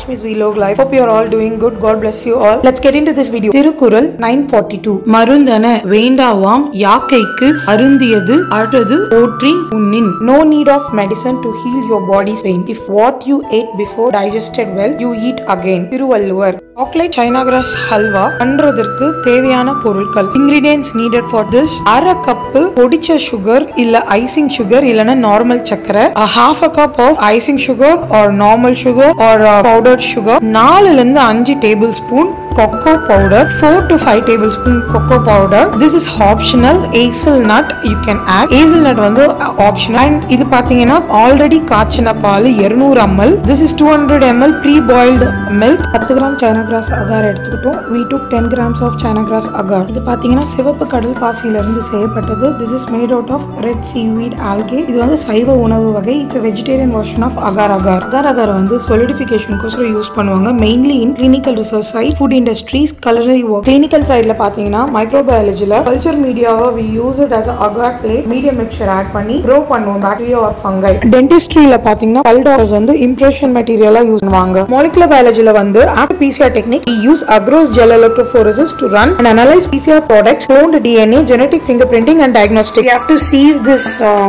Lakshmi's Vlog Life. Hope you're all doing good. God bless you all. Let's get into this video. Thirukkural 942 மருந்தன வேண்டாவாம் யாக்கைக்கு அருந்தியது அறது போற்றின் உண்ணின் No need of medicine to heal your body's pain. If what you ate before digested well, you eat again. Thiruvalluvar chocolate China grass halwa பண்றதற்கு தேவையான பொருட்கள் இன்கிரீடியன்ஸ் நீடட் ஃபார் திஸ் அரை கப்பு பொடிச்ச சுகர் இல்ல ஐசிங் சுகர் இல்லைன்னா நார்மல் சக்கரை half a cup of icing sugar or normal sugar or powdered sugar நாலுல இருந்து அஞ்சு tablespoon cocoa powder four to five tablespoon cocoa powder this is optional hazelnut you can add hazelnut வந்து optional and இது பாத்தீங்கன்னா already காய்ச்சின பால் 200 ml this is two hundred ML pre boiled milk பத்து gram China grass agar எடுத்துக்கிட்டோம் we took ten grams of China grass agar இது பாத்தீங்கன்னா சிவப்பு கடல் பாசியில இருந்து செய்யப்பட்டது this is made out of red seaweed algae இது வந்து சைவ உணவு வகை it's vegetarian version of agar agar agar agar வந்து சொலிடிஃபிகேஷனுக்கோசரம் யூஸ் பண்ணுவாங்க mainly in clinical research side food industries கலரி ஒர்க் கிளினிக்கல் சைடில் பார்த்தீங்கன்னா மைக்ரோபயாலஜியில் கல்ச்சர் மீடியாவை we use it as agar plate medium mixer add பண்ணி க்ரோ பண்ணுவோம் பாக்டீரியா ஆர் ஃபங்கை டென்டிஸ்ட்ரியில் பார்த்தீங்கன்னா பல் டாக்டர்ஸ் வந்து இம்ப்ரெஷன் மெட்டீரியலாக யூஸ் பண்ணுவாங்க மாலிகுலர் பயாலஜியில் வந்து after PCR technique use agarose gel electrophoresis to run and analyse PCR products cloned DNA, genetic fingerprinting, and diagnostic. You have to sieve this. Uh,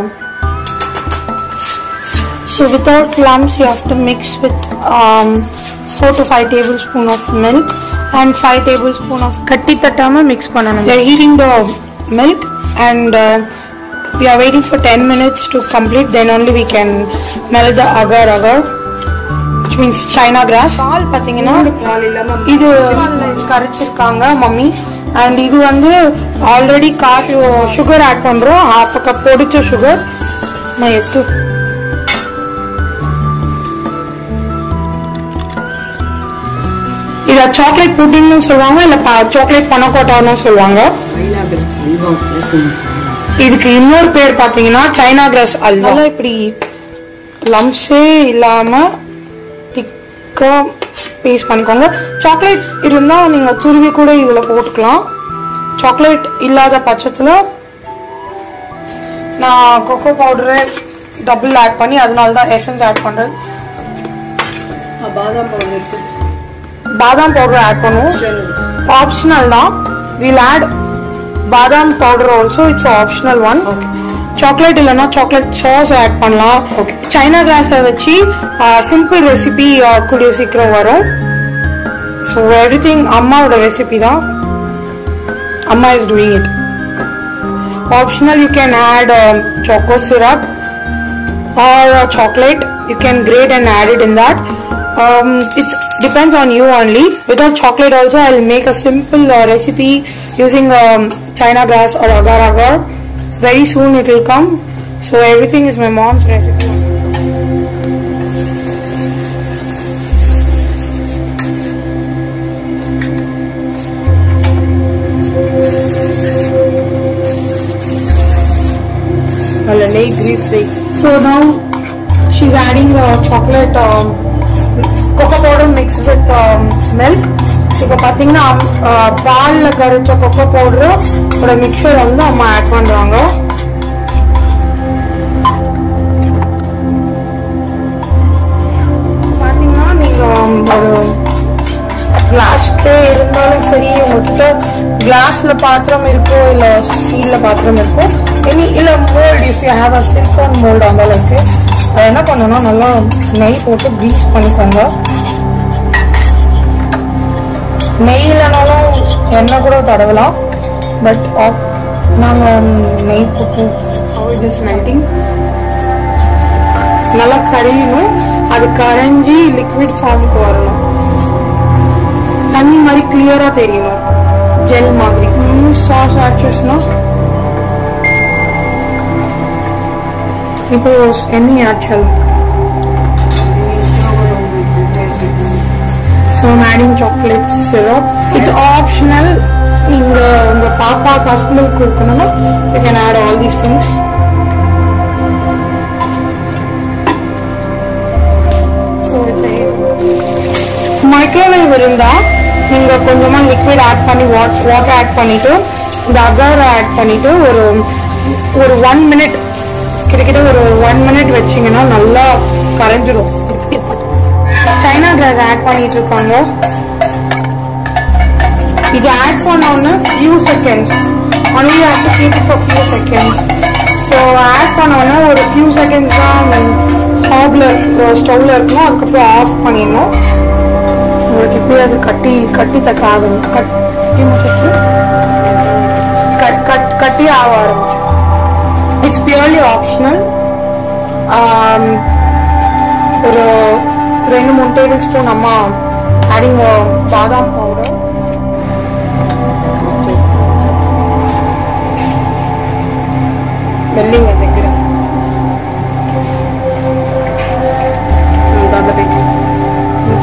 so without lumps, you have to mix with um, four to five tablespoon of milk and five tablespoon of கட்டி தட்டாம mix பண்ணணும். We are heating the milk and uh, we are waiting for 10 minutes to complete. Then only we can melt the agar agar. which means China grass. பால் பாத்தீங்கன்னா இது கரைச்சிருக்காங்க mummy and இது வந்து already காசு sugar add பண்றோம் half cup பொடிச்ச sugar நான் எடுத்து இத சாக்லேட் புட்டிங்னு சொல்லுவாங்க இல்ல சாக்லேட் பனக்கோட்டான்னு சொல்லுவாங்க இதுக்கு இன்னொரு பேர் பாத்தீங்கன்னா சைனா கிராஸ் அல்வா இப்படி லம்ஸே இல்லாம திக்கா பேஸ்ட் பண்ணிக்கோங்க சாக்லேட் இருந்தா நீங்க துருவி கூட இதுல போட்டுக்கலாம் சாக்லேட் இல்லாத பட்சத்துல நான் கொக்கோ பவுடரு டபுள் ஆட் பண்ணி அதனால தான் எசன்ஸ் ஆட் பண்றேன் பாதாம் பவுடர் இருக்கு பாதாம் பவுடர் ஆட் பண்ணுவோம் ஆப்ஷனல் தான் வில் ஆட் பாதாம் powder also it's optional one chocolate இல்லைன்னா சாக்லேட் சாஸ் ஆட் பண்ணலாம் ஓகே சைனா கிராஸை வச்சு சிம்பிள் ரெசிபி கூடிய சீக்கிரம் வரும் ஸோ எவ்ரி திங் அம்மாவோட ரெசிபி தான் அம்மா is doing it optional you can add choco syrup or uh, chocolate you can grate and add it in that um, it depends on you only without chocolate also i'll make a simple uh, recipe using um, china grass or agar agar very soon it will come so everything is my mom's recipe நல்ல நெய் Greece நெய் so now she's adding uh, chocolate um, cocoa powder mixed with um, milk இப்போ பார்த்தீங்கன்னா பாலில் கரைச்ச kho kho பவுடரோட mixer வந்து அம்மா add பண்ணுறாங்க பார்த்தீங்கன்னா நீங்கள் ஒரு கிளாஸ் ட்ரே இருந்தாலும் சரி உங்ககிட்ட கிளாஸ்ல பாத்திரம் இருக்கோ இல்ல ஸ்டீல்ல பாத்திரம் இருக்கோ எனி இல்ல mould if you have a silicone mould அந்த அளவுக்கு அதை என்ன பண்ணணும் நல்லா நெய் போட்டு க்ரீஸ் பண்ணிக்கோங்க நெய் இல்லைனாலும் எண்ணெய் கூட தடவலாம் பட் நாங்கள் நெய் போட்டு இட் இஸ் மெல்டிங் நல்லா கரையணும் அது கரைஞ்சி லிக்விட் ஃபார்முக்கு வரணும் தண்ணி மாதிரி கிளியரா தெரியணும் ஜெல் மாதிரி சாஸ் ஆக்ட்ரஸ்னா இப்போ எண்ணெய் ஆச்சல் so adding chocolate syrup it's optional நீங்க உங்க பாப்பா ஃபர்ஸ்ட் மில்க் கொடுக்கணும்னா you can add all these things so microwave இருந்தா நீங்க கொஞ்சமா லிக்விட் ஆட் பண்ணி வாட்டர் ஆட் பண்ணிட்டு இந்த அகார் ஆட் பண்ணிட்டு ஒரு ஒரு ஒன் மினிட் கிட்டத்தட்ட ஒரு ஒன் மினிட் வச்சீங்கன்னா நல்லா கரைஞ்சிடும் சைனா கிராஸ் ஆட் பண்ணிட்டு இருக்காங்க இது ஆட் பண்ணோன்னு few seconds only have to keep it for few seconds so add பண்ணோன்னா ஒரு ஃபியூ செகண்ட்ஸ் தான் ஹாப்ல ஸ்டவ்ல இருக்கணும் அதுக்கப்புறம் ஆஃப் பண்ணிடணும் உங்களுக்கு இப்படி அது கட்டி கட்டி தக்க ஆகும் கட்டி முடிச்சிச்சு கட் கட் கட்டி ஆக ஆரம்பிச்சு இட்ஸ் பியூர்லி ஆப்ஷனல் ஒரு ரெண்டு மூணு டேபிள் ஸ்பூன் அம்மா ஆடிங் பாதாம் powder Smelling at the ground. Mm, the other way.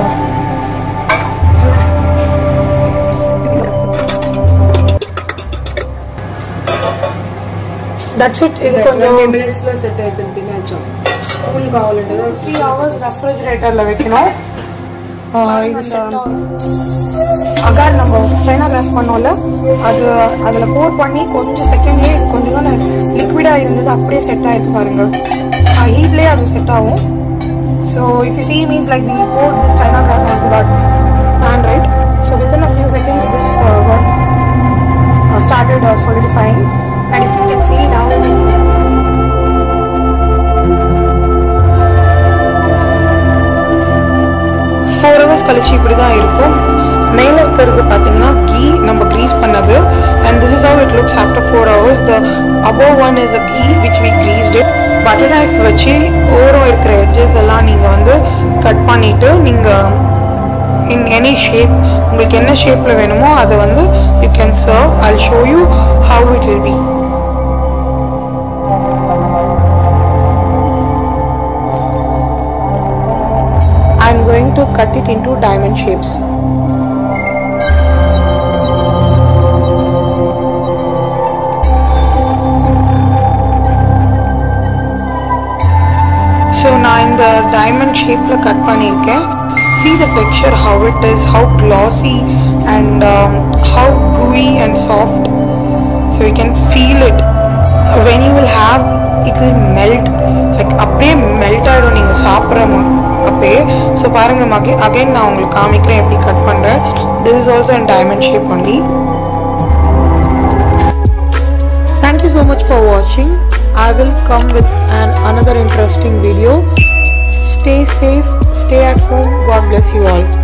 That's it ఇది Twenty కొంచెం minutes లో సెట్ అవుతుంది తినచ్చు కూల్ కావాలంటే త్రీ అవర్స్ ரெஃப்ரிஜரேட்டரில் வைக்கணும் ஆஹ் இது set ஆகும். அகார் நம்ம சைனா கிளாஸ் பண்ணோம்ல அது அதில் போர் பண்ணி கொஞ்சம் செகண்ட்லேயே கொஞ்சம் தான் லிக்விடாக இருந்தது அப்படியே செட் ஆயிருக்கு பாருங்க ஹீட்லேயே அது செட் ஆகும் so if you see means like we pour this China glass on got pan right so within a few seconds this uh, got uh, started uh, solidifying and if you can see now four hours கழிச்சு இப்படி தான் இருக்கும் மேலே இருக்கிறது பார்த்தீங்கன்னா key நம்ம grease பண்ணது and this is how it looks after four hours the above one is a ghee which we greased it butter knife வச்சு ஓரம் இருக்கிற எட்ஜஸ் எல்லாம் நீங்கள் வந்து கட் பண்ணிவிட்டு நீங்கள் இன் எனி ஷேப் உங்களுக்கு என்ன ஷேப்பில் வேணுமோ அதை வந்து you can serve I show you how it will be I'm going to cut it into diamond shapes. So நான் இந்த டைமண்ட் ஷேப்பில் கட் பண்ணியிருக்கேன் see the texture how it is how glossy and um, how gooey and soft so you can feel it when you will have it will melt like அப்படியே melt ஆகிடும் நீங்கள் சாப்பிட்ற அப்பயே so பாருங்க மகே again நான் உங்களுக்கு காமிக்கிறேன் எப்படி கட் பண்ணுறேன் this is also in diamond shape only Thank you so much for watching. I will come with an another interesting video. Stay safe, stay at home. God bless you all.